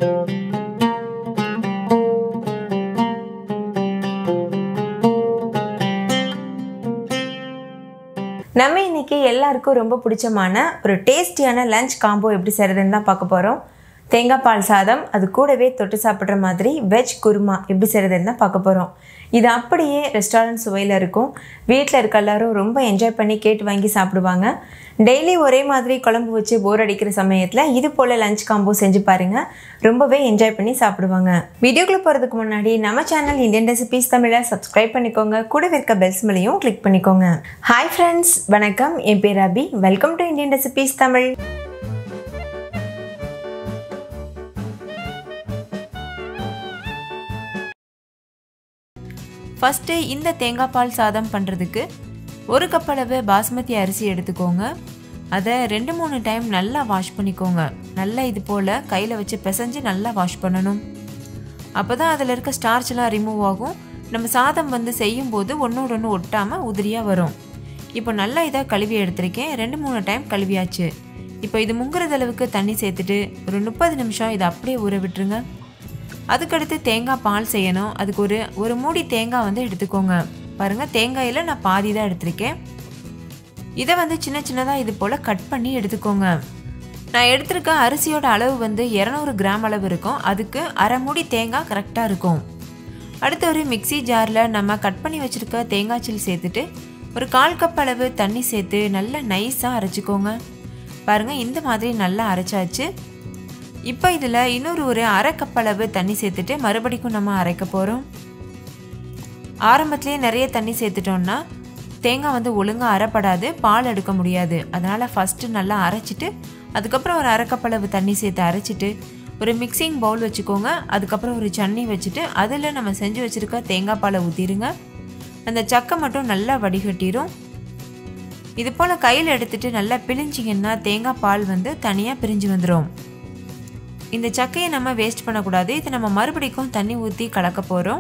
நம்ம இன்னைக்கு எல்லாருக்கும் ரொம்ப பிடிச்சமான ஒரு டேஸ்டியான லஞ்ச் காம்போ எப்படி செய்கிறதுன்னு தான் பார்க்க போகிறோம் தேங்காய் பால் சாதம் அது கூடவே தொட்டு சாப்பிட்ற மாதிரி வெஜ் குருமா எப்படி செய்கிறதுன்னு தான் பார்க்க போகிறோம் இது அப்படியே ரெஸ்டாரண்ட் சுவையில் இருக்கும் வீட்டில் இருக்க எல்லாரும் ரொம்ப என்ஜாய் பண்ணி கேட்டு வாங்கி சாப்பிடுவாங்க டெய்லி ஒரே மாதிரி குழம்பு வச்சு போர் அடிக்கிற சமயத்தில் இது போல் லஞ்ச் காம்போ செஞ்சு பாருங்கள் ரொம்பவே என்ஜாய் பண்ணி சாப்பிடுவாங்க வீடியோக்குள்ளே போகிறதுக்கு முன்னாடி நம்ம சேனல் இந்தியன் ரெசிபீஸ் தமிழை சப்ஸ்கிரைப் பண்ணிக்கோங்க கூட இருக்க பெல்ஸ் மேலேயும் கிளிக் பண்ணிக்கோங்க ஹாய் ஃப்ரெண்ட்ஸ் வணக்கம் என் பேர் Abhi welcome to Indian recipes Tamil first இந்த தேங்காய் பால் சாதம் பண்ணுறதுக்கு ஒரு கப் அளவு பாஸ்மதி அரிசி எடுத்துக்கோங்க அதை ரெண்டு மூணு டைம் நல்லா வாஷ் பண்ணிக்கோங்க நல்லா இது போல் கையில் வச்சு பிசைஞ்சு நல்லா வாஷ் பண்ணணும் அப்போ தான் அதில் இருக்க ஸ்டார்ச்லாம் ரிமூவ் ஆகும் நம்ம சாதம் வந்து செய்யும்போது ஒன்றோட ஒன்று ஒட்டாமல் உதிரியாக வரும் இப்போ நல்லா இதாக கழுவி எடுத்திருக்கேன் ரெண்டு மூணு டைம் கழுவியாச்சு இப்போ இது முங்குறது அளவுக்கு தண்ணி சேர்த்துட்டு ஒரு முப்பது நிமிஷம் இதை அப்படியே ஊற விட்டுருங்க அதுக்கடுத்து தேங்காய் பால் செய்யணும் அதுக்கு ஒரு ஒரு மூடி தேங்காய் வந்து எடுத்துக்கோங்க பாருங்கள் தேங்காயில் நான் பாதி தான் எடுத்திருக்கேன் இதை வந்து சின்ன சின்னதாக இது போல் கட் பண்ணி எடுத்துக்கோங்க நான் எடுத்திருக்க அரிசியோட அளவு வந்து இரநூறு கிராம் அளவு இருக்கும் அதுக்கு அரை மூடி தேங்காய் கரெக்டாக இருக்கும் அடுத்து ஒரு மிக்சி ஜாரில் நம்ம கட் பண்ணி வச்சுருக்க தேங்காய் சில் சேர்த்துட்டு ஒரு கால் கப் அளவு தண்ணி சேர்த்து நல்லா நைஸாக அரைச்சிக்கோங்க பாருங்கள் இந்த மாதிரி நல்லா அரைச்சாச்சு இப்போ இதில் இன்னொரு ஒரு அரை கப் அளவு தண்ணி சேர்த்துட்டு மறுபடிக்கும் நம்ம அரைக்க போகிறோம் ஆரம்பத்துலேயே நிறைய தண்ணி சேர்த்துட்டோம்னா தேங்காய் வந்து ஒழுங்காக அரைப்படாது பால் எடுக்க முடியாது அதனால் ஃபஸ்ட்டு நல்லா அரைச்சிட்டு அதுக்கப்புறம் ஒரு அரை கப் அளவு தண்ணி சேர்த்து அரைச்சிட்டு ஒரு மிக்சிங் பவுல் வச்சுக்கோங்க அதுக்கப்புறம் ஒரு சன்னி வச்சுட்டு அதில் நம்ம செஞ்சு வச்சுருக்க தேங்காய் பாலை ஊற்றிடுங்க அந்த சக்கை மட்டும் நல்லா வடிகட்டிடும் இது போல் கையில் எடுத்துகிட்டு நல்லா பிழிஞ்சிங்கன்னா தேங்காய் பால் வந்து தனியாக பிரிஞ்சு வந்துடும் இந்த சக்கையை நம்ம வேஸ்ட் பண்ணக்கூடாது இதை நம்ம மறுபடிக்கும் தண்ணி ஊற்றி கலக்க போகிறோம்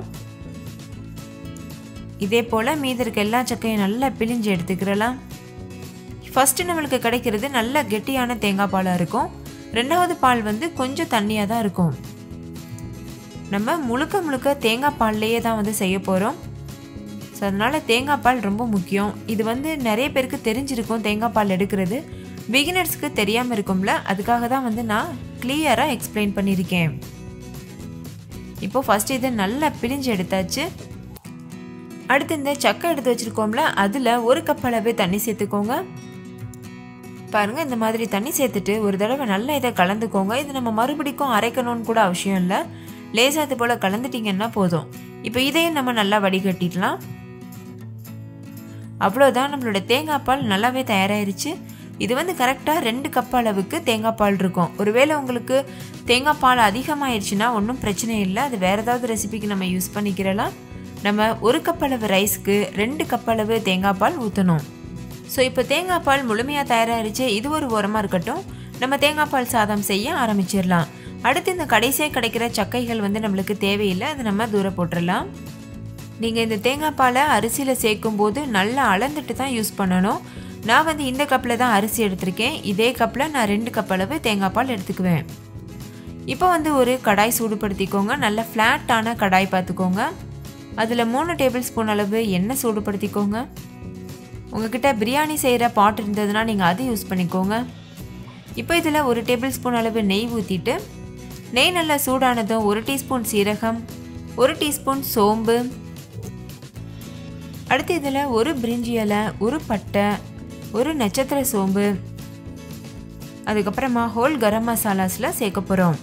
இதே போல் மீதி இருக்க எல்லா சக்கையும் நல்லா பிழிஞ்சு எடுத்துக்கிறலாம் ஃபஸ்ட்டு நம்மளுக்கு கிடைக்கிறது நல்ல கெட்டியான தேங்காய் பாலாக இருக்கும் ரெண்டாவது பால் வந்து கொஞ்சம் தண்ணியாக தான் இருக்கும் நம்ம முழுக்க முழுக்க தேங்காய் பால்லையே தான் வந்து செய்ய போகிறோம் ஸோ அதனால் தேங்காய் பால் ரொம்ப முக்கியம் இது வந்து நிறைய பேருக்கு தெரிஞ்சிருக்கும் தேங்காய் பால் எடுக்கிறது பிகினர்ஸ்க்கு தெரியாமல் இருக்கும்ல அதுக்காக தான் வந்து நான் கிளியராக எக்ஸ்பிளைன் பண்ணியிருக்கேன் இப்போது ஃபஸ்ட்டு இதை நல்லா பிழிஞ்சு எடுத்தாச்சு அடுத்து இந்த சக்கை எடுத்து வச்சுருக்கோம்ல அதில் ஒரு கப் அளவு தண்ணி சேர்த்துக்கோங்க பாருங்கள் இந்த மாதிரி தண்ணி சேர்த்துட்டு ஒரு தடவை நல்லா இதை கலந்துக்கோங்க இது நம்ம மறுபடிக்கும் அரைக்கணும்னு கூட அவசியம் இல்லை லேசாக இது போல் கலந்துட்டிங்கன்னா போதும் இப்போ இதையும் நம்ம நல்லா வடிகட்டிடலாம் அவ்வளோதான் நம்மளோட தேங்காய் பால் நல்லாவே தயாராகிருச்சு இது வந்து கரெக்டாக ரெண்டு கப் அளவுக்கு தேங்காய் பால் இருக்கும் ஒருவேளை உங்களுக்கு தேங்காய் பால் அதிகமாகிடுச்சுன்னா ஒன்றும் பிரச்சனை இல்லை அது வேறு ஏதாவது ரெசிபிக்கு நம்ம யூஸ் பண்ணிக்கிறலாம் நம்ம ஒரு கப் அளவு ரைஸ்க்கு ரெண்டு கப் அளவு தேங்காய் பால் ஊற்றணும் ஸோ இப்போ தேங்காய் பால் முழுமையாக தயாராகிடுச்சு இது ஒரு உரமாக இருக்கட்டும் நம்ம தேங்காய் பால் சாதம் செய்ய ஆரம்பிச்சிடலாம் அடுத்து இந்த கடைசியாக கிடைக்கிற சக்கைகள் வந்து நம்மளுக்கு தேவையில்லை அதை நம்ம தூர போட்டுடலாம் நீங்கள் இந்த தேங்காய் பாலை அரிசியில் சேர்க்கும் போது நல்லா அளந்துட்டு தான் யூஸ் பண்ணணும் நான் வந்து இந்த கப்பில் தான் அரிசி எடுத்திருக்கேன் இதே கப்பில் நான் ரெண்டு கப் அளவு தேங்காய் பால் எடுத்துக்குவேன் இப்போ வந்து ஒரு கடாய் சூடுபடுத்திக்கோங்க நல்ல ஃப்ளாட்டான கடாய் பார்த்துக்கோங்க அதில் மூணு டேபிள் ஸ்பூன் அளவு எண்ணெய் சூடுபடுத்திக்கோங்க உங்ககிட்ட பிரியாணி செய்கிற பாட் இருந்ததுன்னா நீங்கள் அதை யூஸ் பண்ணிக்கோங்க இப்போ இதில் ஒரு டேபிள் ஸ்பூன் அளவு நெய் ஊற்றிட்டு நெய் நல்லா சூடானதும் ஒரு டீஸ்பூன் சீரகம் ஒரு டீஸ்பூன் சோம்பு அடுத்து இதில் ஒரு பிரிஞ்சி இலை ஒரு பட்டை ஒரு நட்சத்திர சோம்பு அதுக்கப்புறமா ஹோல் கரம் மசாலாஸில் சேர்க்க போகிறோம்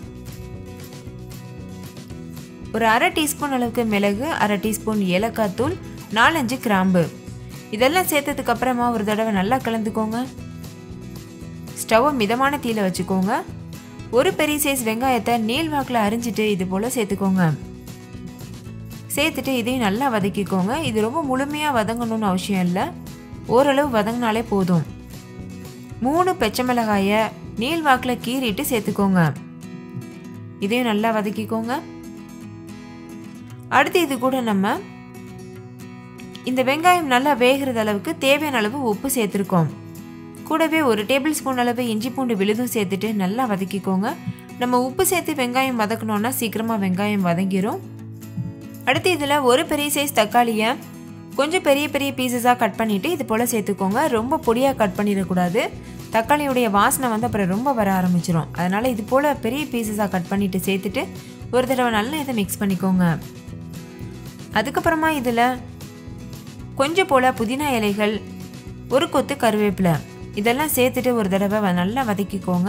ஒரு அரை டீஸ்பூன் அளவுக்கு மிளகு அரை டீஸ்பூன் ஏலக்காய் தூள் நாலஞ்சு கிராம்பு இதெல்லாம் சேர்த்ததுக்கு அப்புறமா ஒரு தடவை நல்லா கலந்துக்கோங்க ஸ்டவ்வை மிதமான தீயில வச்சுக்கோங்க ஒரு பெரிய சைஸ் வெங்காயத்தை நீள் வாக்கில் அரிஞ்சிட்டு இது போல் சேர்த்துக்கோங்க சேர்த்துட்டு இதையும் நல்லா வதக்கிக்கோங்க இது ரொம்ப முழுமையாக வதங்கணும்னு அவசியம் இல்லை ஓரளவு வதங்கினாலே போதும் மூணு பச்சை மிளகாயை நீள் வாக்கில் கீறிட்டு சேர்த்துக்கோங்க இதையும் நல்லா வதக்கிக்கோங்க அடுத்து இது கூட நம்ம இந்த வெங்காயம் நல்லா வேகிறது அளவுக்கு தேவையான அளவு உப்பு சேர்த்துருக்கோம் கூடவே ஒரு டேபிள் ஸ்பூன் அளவு இஞ்சி பூண்டு விழுதும் சேர்த்துட்டு நல்லா வதக்கிக்கோங்க நம்ம உப்பு சேர்த்து வெங்காயம் வதக்கணுன்னா சீக்கிரமாக வெங்காயம் வதங்கிரும் அடுத்து இதில் ஒரு பெரிய சைஸ் தக்காளியை கொஞ்சம் பெரிய பெரிய பீசஸாக கட் பண்ணிவிட்டு இது போல் சேர்த்துக்கோங்க ரொம்ப பொடியாக கட் பண்ணிடக்கூடாது தக்காளியுடைய வாசனை வந்து அப்புறம் ரொம்ப வர ஆரம்பிச்சிடும் அதனால் இது போல் பெரிய பீசஸாக கட் பண்ணிவிட்டு சேர்த்துட்டு ஒரு தடவை நல்லா இதை மிக்ஸ் பண்ணிக்கோங்க அதுக்கப்புறமா இதில் கொஞ்சம் போல் புதினா இலைகள் ஒரு கொத்து கருவேப்பிலை இதெல்லாம் சேர்த்துட்டு ஒரு தடவை வ- நல்லா வதக்கிக்கோங்க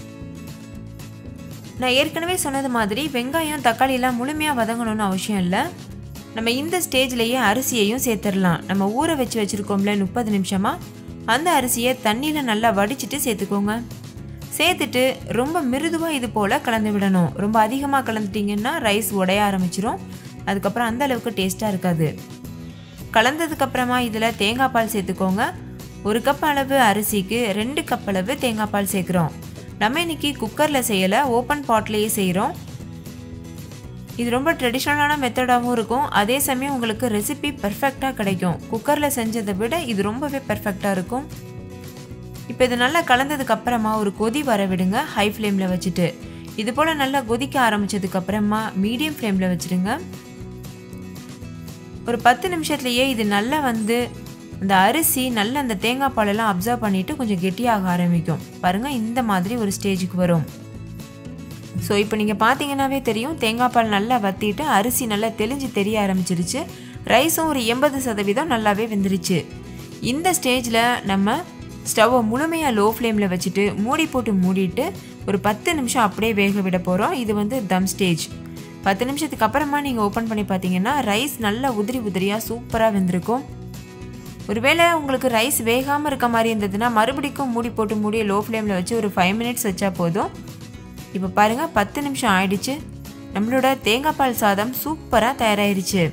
நான் ஏற்கனவே சொன்னது மாதிரி வெங்காயம் தக்காளியெல்லாம் முழுமையாக வதங்கணும்னு அவசியம் இல்லை நம்ம இந்த ஸ்டேஜ்லேயே அரிசியையும் சேர்த்துடலாம் நம்ம ஊற வச்சு வச்சுருக்கோம்ல முப்பது நிமிஷமாக அந்த அரிசியை தண்ணியில் நல்லா வடிச்சிட்டு சேர்த்துக்கோங்க சேர்த்துட்டு ரொம்ப மிருதுவாக இது போல் கலந்து விடணும் ரொம்ப அதிகமாக கலந்துட்டிங்கன்னா ரைஸ் உடைய ஆரம்பிச்சிரும் அதுக்கப்புறம் அந்த அளவுக்கு டேஸ்ட்டாக இருக்காது கலந்ததுக்கப்புறமா இதில் தேங்காய் பால் சேர்த்துக்கோங்க ஒரு கப் அளவு அரிசிக்கு ரெண்டு கப் அளவு தேங்காய் பால் சேர்க்குறோம் நம்ம இன்னைக்கு குக்கரில் செய்யலை ஓப்பன் பாட்லேயே செய்கிறோம் இது ரொம்ப ட்ரெடிஷ்னலான மெத்தடாகவும் இருக்கும் அதே சமயம் உங்களுக்கு ரெசிபி பெர்ஃபெக்டாக கிடைக்கும் குக்கரில் செஞ்சதை விட இது ரொம்பவே பெர்ஃபெக்டாக இருக்கும் இப்போ இது நல்லா கலந்ததுக்கு அப்புறமா ஒரு கொதி வர விடுங்க ஹை ஃப்ளேமில் வச்சுட்டு இது போல் நல்லா கொதிக்க ஆரம்பிச்சதுக்கு அப்புறமா மீடியம் ஃப்ளேமில் வச்சுடுங்க ஒரு பத்து நிமிஷத்துலேயே இது நல்லா வந்து அந்த அரிசி நல்ல அந்த தேங்காய் பாலெல்லாம் அப்சர்வ் பண்ணிவிட்டு கொஞ்சம் கெட்டியாக ஆரம்பிக்கும் பாருங்கள் இந்த மாதிரி ஒரு ஸ்டேஜுக்கு வரும் ஸோ இப்போ நீங்கள் பார்த்தீங்கன்னாவே தெரியும் தேங்காய் பால் நல்லா வத்திட்டு அரிசி நல்லா தெளிஞ்சு தெரிய ஆரம்பிச்சிருச்சு ரைஸும் ஒரு எண்பது சதவீதம் நல்லாவே வெந்துருச்சு இந்த ஸ்டேஜில் நம்ம ஸ்டவ்வை முழுமையாக லோ ஃப்ளேமில் வச்சுட்டு மூடி போட்டு மூடிட்டு ஒரு பத்து நிமிஷம் அப்படியே வேக விட போகிறோம் இது வந்து தம் ஸ்டேஜ் பத்து நிமிஷத்துக்கு அப்புறமா நீங்கள் ஓப்பன் பண்ணி பார்த்தீங்கன்னா ரைஸ் நல்லா உதிரி உதிரியாக சூப்பராக வெந்திருக்கும் ஒருவேளை உங்களுக்கு ரைஸ் வேகாமல் இருக்க மாதிரி இருந்ததுன்னா மறுபடிக்கும் மூடி போட்டு மூடி லோ ஃப்ளேமில் வச்சு ஒரு ஃபைவ் மினிட்ஸ் வச்சா போதும் இப்போ பாருங்கள் பத்து நிமிஷம் ஆயிடுச்சு நம்மளோட தேங்காய் பால் சாதம் சூப்பராக தயாராயிருச்சு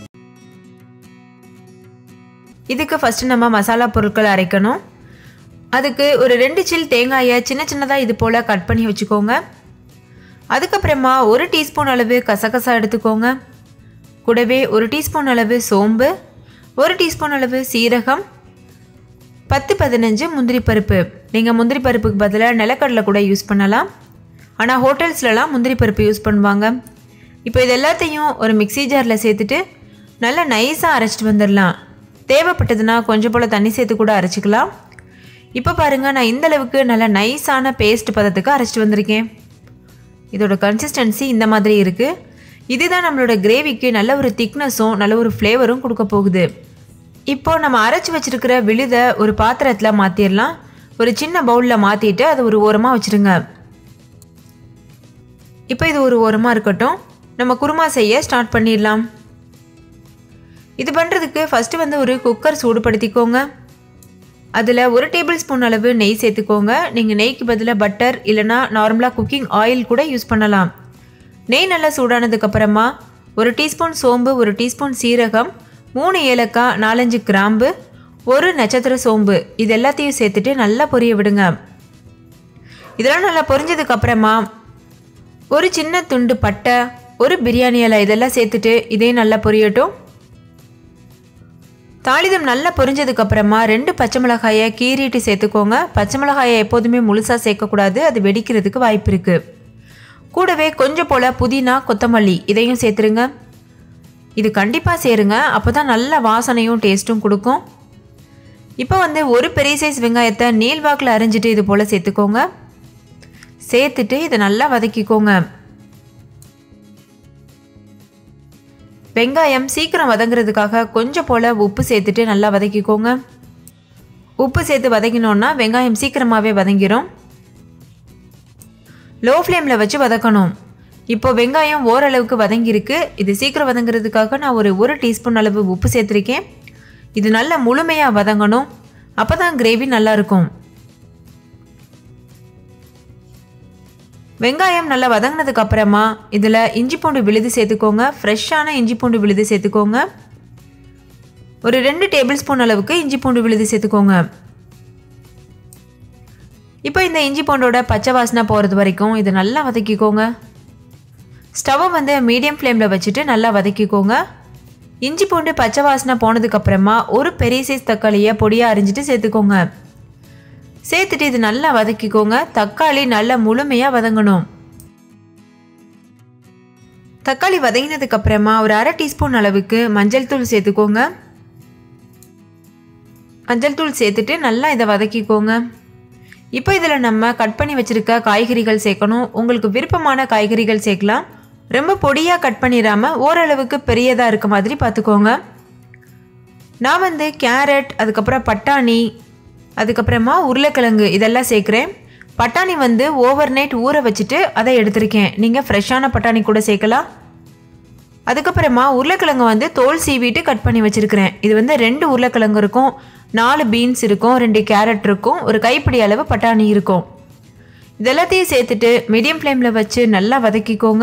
இதுக்கு ஃபஸ்ட்டு நம்ம மசாலா பொருட்கள் அரைக்கணும் அதுக்கு ஒரு ரெண்டு சில் தேங்காயை சின்ன சின்னதாக இது போல் கட் பண்ணி வச்சுக்கோங்க அதுக்கப்புறமா ஒரு டீஸ்பூன் அளவு கசகசா எடுத்துக்கோங்க கூடவே ஒரு டீஸ்பூன் அளவு சோம்பு ஒரு டீஸ்பூன் அளவு சீரகம் பத்து பதினஞ்சு முந்திரி பருப்பு நீங்கள் முந்திரி பருப்புக்கு பதிலாக நிலக்கடலை கூட யூஸ் பண்ணலாம் ஆனால் ஹோட்டல்ஸ்லலாம் முந்திரி பருப்பு யூஸ் பண்ணுவாங்க இப்போ இது எல்லாத்தையும் ஒரு மிக்ஸி ஜாரில் சேர்த்துட்டு நல்லா நைஸாக அரைச்சிட்டு வந்துடலாம் தேவைப்பட்டதுன்னா கொஞ்சம் போல் தண்ணி சேர்த்து கூட அரைச்சிக்கலாம் இப்போ பாருங்கள் நான் இந்த அளவுக்கு நல்ல நைஸான பேஸ்ட் பதத்துக்கு அரைச்சிட்டு வந்திருக்கேன் இதோட கன்சிஸ்டன்சி இந்த மாதிரி இருக்குது இதுதான் நம்மளோட கிரேவிக்கு நல்ல ஒரு திக்னஸும் நல்ல ஒரு ஃப்ளேவரும் கொடுக்க போகுது இப்போ நம்ம அரைச்சி வச்சிருக்கிற விழுதை ஒரு பாத்திரத்தில் மாற்றிடலாம் ஒரு சின்ன பவுலில் மாற்றிட்டு அதை ஒரு ஓரமாக வச்சுருங்க இப்போ இது ஒரு ஓரமாக இருக்கட்டும் நம்ம குருமா செய்ய ஸ்டார்ட் பண்ணிடலாம் இது பண்ணுறதுக்கு ஃபஸ்ட்டு வந்து ஒரு குக்கர் சூடுபடுத்திக்கோங்க அதில் ஒரு டேபிள் ஸ்பூன் அளவு நெய் சேர்த்துக்கோங்க நீங்கள் நெய்க்கு பதிலாக பட்டர் இல்லைனா நார்மலாக குக்கிங் ஆயில் கூட யூஸ் பண்ணலாம் நெய் நல்லா சூடானதுக்கப்புறமா ஒரு டீஸ்பூன் சோம்பு ஒரு டீஸ்பூன் சீரகம் மூணு ஏலக்காய் நாலஞ்சு கிராம்பு ஒரு நட்சத்திர சோம்பு இது எல்லாத்தையும் சேர்த்துட்டு நல்லா பொரிய விடுங்க இதெல்லாம் நல்லா பொரிஞ்சதுக்கு அப்புறமா ஒரு சின்ன துண்டு பட்டை ஒரு பிரியாணி இலை இதெல்லாம் சேர்த்துட்டு இதையும் நல்லா பொரியட்டும் தாளிதம் நல்லா பொரிஞ்சதுக்கு அப்புறமா ரெண்டு பச்சை மிளகாயை கீறிட்டு சேர்த்துக்கோங்க பச்சை மிளகாயை எப்போதுமே முழுசாக சேர்க்கக்கூடாது அது வெடிக்கிறதுக்கு வாய்ப்பு இருக்குது கூடவே கொஞ்சம் போல் புதினா கொத்தமல்லி இதையும் சேர்த்துருங்க இது கண்டிப்பாக சேருங்க அப்போ தான் நல்ல வாசனையும் டேஸ்ட்டும் கொடுக்கும் இப்போ வந்து ஒரு பெரிய சைஸ் வெங்காயத்தை நீள்வாக்கில் அரிஞ்சிட்டு இது போல் சேர்த்துக்கோங்க சேர்த்துட்டு இதை நல்லா வதக்கிக்கோங்க வெங்காயம் சீக்கிரம் வதங்குறதுக்காக கொஞ்சம் போல் உப்பு சேர்த்துட்டு நல்லா வதக்கிக்கோங்க உப்பு சேர்த்து வதக்கினோன்னா வெங்காயம் சீக்கிரமாகவே வதங்கிடும் லோ ஃப்ளேமில் வச்சு வதக்கணும் இப்போ வெங்காயம் ஓரளவுக்கு வதங்கியிருக்கு இது சீக்கிரம் வதங்குறதுக்காக நான் ஒரு ஒரு டீஸ்பூன் அளவு உப்பு சேர்த்துருக்கேன் இது நல்லா முழுமையாக வதங்கணும் அப்போ தான் கிரேவி நல்லாயிருக்கும் வெங்காயம் நல்லா வதங்கினதுக்கு அப்புறமா இதில் இஞ்சி பூண்டு விழுது சேர்த்துக்கோங்க ஃப்ரெஷ்ஷான இஞ்சி பூண்டு விழுது சேர்த்துக்கோங்க ஒரு ரெண்டு டேபிள் ஸ்பூன் அளவுக்கு இஞ்சி பூண்டு விழுது சேர்த்துக்கோங்க இப்போ இந்த இஞ்சி பூண்டோட பச்சை வாசனை போகிறது வரைக்கும் இதை நல்லா வதக்கிக்கோங்க ஸ்டவ்வை வந்து மீடியம் ஃப்ளேமில் வச்சுட்டு நல்லா வதக்கிக்கோங்க இஞ்சி பூண்டு பச்சை வாசனை போனதுக்கப்புறமா ஒரு பெரிய சைஸ் தக்காளியை பொடியாக அரிஞ்சிட்டு சேர்த்துக்கோங்க சேர்த்துட்டு இது நல்லா வதக்கிக்கோங்க தக்காளி நல்லா முழுமையாக வதங்கணும் தக்காளி வதங்கினதுக்கு அப்புறமா ஒரு அரை டீஸ்பூன் அளவுக்கு மஞ்சள் தூள் சேர்த்துக்கோங்க மஞ்சள் தூள் சேர்த்துட்டு நல்லா இதை வதக்கிக்கோங்க இப்போ இதில் நம்ம கட் பண்ணி வச்சுருக்க காய்கறிகள் சேர்க்கணும் உங்களுக்கு விருப்பமான காய்கறிகள் சேர்க்கலாம் ரொம்ப பொடியாக கட் பண்ணிடாமல் ஓரளவுக்கு பெரியதாக இருக்க மாதிரி பார்த்துக்கோங்க நான் வந்து கேரட் அதுக்கப்புறம் பட்டாணி அதுக்கப்புறமா உருளைக்கிழங்கு இதெல்லாம் சேர்க்குறேன் பட்டாணி வந்து ஓவர் நைட் ஊற வச்சுட்டு அதை எடுத்திருக்கேன் நீங்கள் ஃப்ரெஷ்ஷான பட்டாணி கூட சேர்க்கலாம் அதுக்கப்புறமா உருளைக்கிழங்கு வந்து தோல் சீவிட்டு கட் பண்ணி வச்சுருக்கிறேன் இது வந்து ரெண்டு உருளைக்கிழங்கு இருக்கும் நாலு பீன்ஸ் இருக்கும் ரெண்டு கேரட் இருக்கும் ஒரு கைப்பிடி அளவு பட்டாணி இருக்கும் இதெல்லாத்தையும் சேர்த்துட்டு மீடியம் ஃப்ளேமில் வச்சு நல்லா வதக்கிக்கோங்க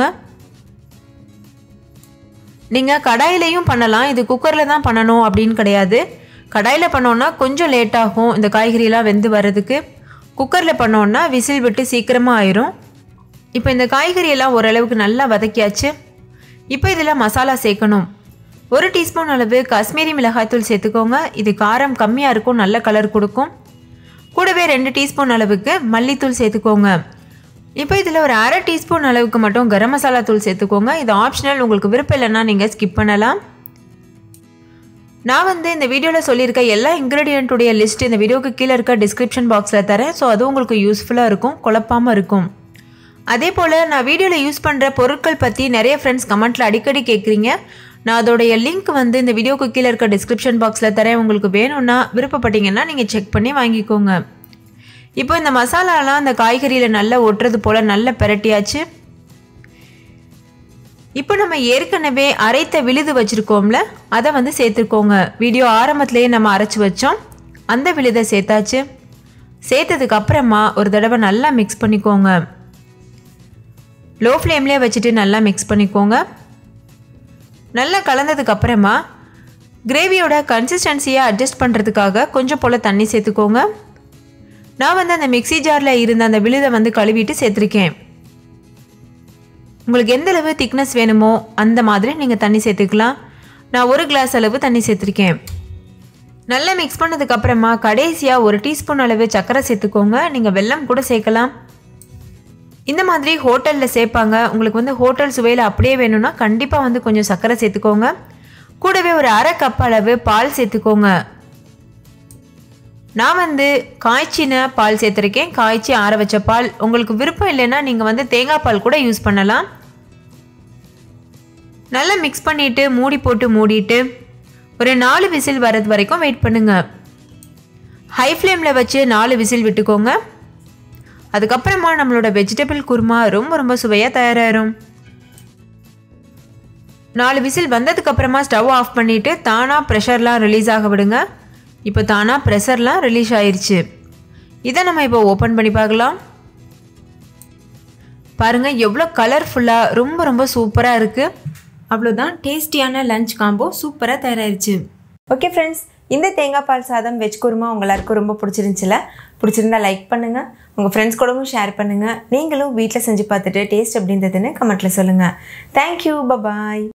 நீங்கள் கடாயிலையும் பண்ணலாம் இது குக்கரில் தான் பண்ணணும் அப்படின்னு கிடையாது கடாயில் பண்ணோன்னா கொஞ்சம் லேட் ஆகும் இந்த காய்கறியெல்லாம் வெந்து வர்றதுக்கு குக்கரில் பண்ணோன்னா விசில் விட்டு சீக்கிரமாக ஆயிரும் இப்போ இந்த காய்கறியெல்லாம் ஓரளவுக்கு நல்லா வதக்கியாச்சு இப்போ இதில் மசாலா சேர்க்கணும் ஒரு டீஸ்பூன் அளவு காஷ்மீரி மிளகாய்த்தூள் சேர்த்துக்கோங்க இது காரம் கம்மியாக இருக்கும் நல்ல கலர் கொடுக்கும் கூடவே ரெண்டு டீஸ்பூன் அளவுக்கு மல்லித்தூள் சேர்த்துக்கோங்க இப்போ இதில் ஒரு அரை டீஸ்பூன் அளவுக்கு மட்டும் கரம் மசாலா தூள் சேர்த்துக்கோங்க இது ஆப்ஷனல் உங்களுக்கு விருப்பம் இல்லைன்னா நீங்கள் ஸ்கிப் பண்ணலாம் நான் வந்து இந்த வீடியோவில் சொல்லியிருக்க எல்லா இன்க்ரீடியண்ட்டுடைய லிஸ்ட் இந்த வீடியோக்கு கீழே இருக்க டிஸ்கிரிப்ஷன் பாக்ஸில் தரேன் ஸோ அது உங்களுக்கு யூஸ்ஃபுல்லாக இருக்கும் குழப்பாமல் இருக்கும் அதே போல் நான் வீடியோவில் யூஸ் பண்ணுற பொருட்கள் பற்றி நிறைய ஃப்ரெண்ட்ஸ் கமெண்ட்டில் அடிக்கடி கேட்குறீங்க நான் அதோடைய லிங்க் வந்து இந்த வீடியோக்கு கீழே இருக்க டிஸ்கிரிப்ஷன் பாக்ஸில் தரேன் உங்களுக்கு வேணும்னா விருப்பப்பட்டீங்கன்னா நீங்கள் செக் பண்ணி வாங்கிக்கோங்க இப்போ இந்த மசாலாலாம் அந்த காய்கறியில் நல்லா ஒட்டுறது போல் நல்லா பெரட்டியாச்சு இப்போ நம்ம ஏற்கனவே அரைத்த விழுது வச்சுருக்கோம்ல அதை வந்து சேர்த்துக்கோங்க வீடியோ ஆரம்பத்துலேயே நம்ம அரைச்சி வச்சோம் அந்த விழுதை சேர்த்தாச்சு சேர்த்ததுக்கு அப்புறமா ஒரு தடவை நல்லா மிக்ஸ் பண்ணிக்கோங்க லோ ஃப்ளேம்லேயே வச்சுட்டு நல்லா மிக்ஸ் பண்ணிக்கோங்க நல்லா கலந்ததுக்கு அப்புறமா கிரேவியோட கன்சிஸ்டன்சியை அட்ஜஸ்ட் பண்ணுறதுக்காக கொஞ்சம் போல் தண்ணி சேர்த்துக்கோங்க நான் வந்து அந்த மிக்ஸி ஜாரில் இருந்த அந்த விழுதை வந்து கழுவிட்டு சேர்த்துருக்கேன் உங்களுக்கு எந்த அளவு திக்னஸ் வேணுமோ அந்த மாதிரி நீங்கள் தண்ணி சேர்த்துக்கலாம் நான் ஒரு கிளாஸ் அளவு தண்ணி சேர்த்துருக்கேன் நல்லா மிக்ஸ் பண்ணதுக்கு அப்புறமா கடைசியாக ஒரு டீஸ்பூன் அளவு சர்க்கரை சேர்த்துக்கோங்க நீங்கள் வெல்லம் கூட சேர்க்கலாம் இந்த மாதிரி ஹோட்டலில் சேர்ப்பாங்க உங்களுக்கு வந்து ஹோட்டல் சுவையில் அப்படியே வேணும்னா கண்டிப்பாக வந்து கொஞ்சம் சர்க்கரை சேர்த்துக்கோங்க கூடவே ஒரு அரை கப் அளவு பால் சேர்த்துக்கோங்க நான் வந்து காய்ச்சின பால் சேர்த்துருக்கேன் காய்ச்சி ஆற வச்ச பால் உங்களுக்கு விருப்பம் இல்லைன்னா நீங்கள் வந்து தேங்காய் பால் கூட யூஸ் பண்ணலாம் நல்லா மிக்ஸ் பண்ணிவிட்டு மூடி போட்டு மூடிட்டு ஒரு நாலு விசில் வர்றது வரைக்கும் வெயிட் பண்ணுங்க ஹை ஃப்ளேமில் வச்சு நாலு விசில் விட்டுக்கோங்க அதுக்கப்புறமா நம்மளோட வெஜிடபிள் குருமா ரொம்ப ரொம்ப சுவையாக தயாராகிடும் நாலு விசில் வந்ததுக்கப்புறமா ஸ்டவ் ஆஃப் பண்ணிவிட்டு தானாக ப்ரெஷர்லாம் ரிலீஸ் ஆக விடுங்க இப்போ தானாக ப்ரெஷர்லாம் ரிலீஸ் ஆயிடுச்சு இதை நம்ம இப்போ ஓப்பன் பண்ணி பார்க்கலாம் பாருங்கள் எவ்வளோ கலர்ஃபுல்லாக ரொம்ப ரொம்ப சூப்பராக இருக்குது அவ்வளோதான் டேஸ்டியான லஞ்ச் காம்போ சூப்பராக தயாராகிருச்சு ஓகே ஃப்ரெண்ட்ஸ் இந்த தேங்காய் பால் சாதம் வெஜ் குருமா உங்க எல்லாருக்கும் ரொம்ப பிடிச்சிருந்துச்சுல பிடிச்சிருந்தா லைக் பண்ணுங்கள் உங்கள் ஃப்ரெண்ட்ஸ் கூடவும் ஷேர் பண்ணுங்கள் நீங்களும் வீட்டில் செஞ்சு பார்த்துட்டு டேஸ்ட் எப்படி இருந்ததுன்னு கமெண்ட்டில் சொல்லுங்கள் தேங்க்யூ பபாய்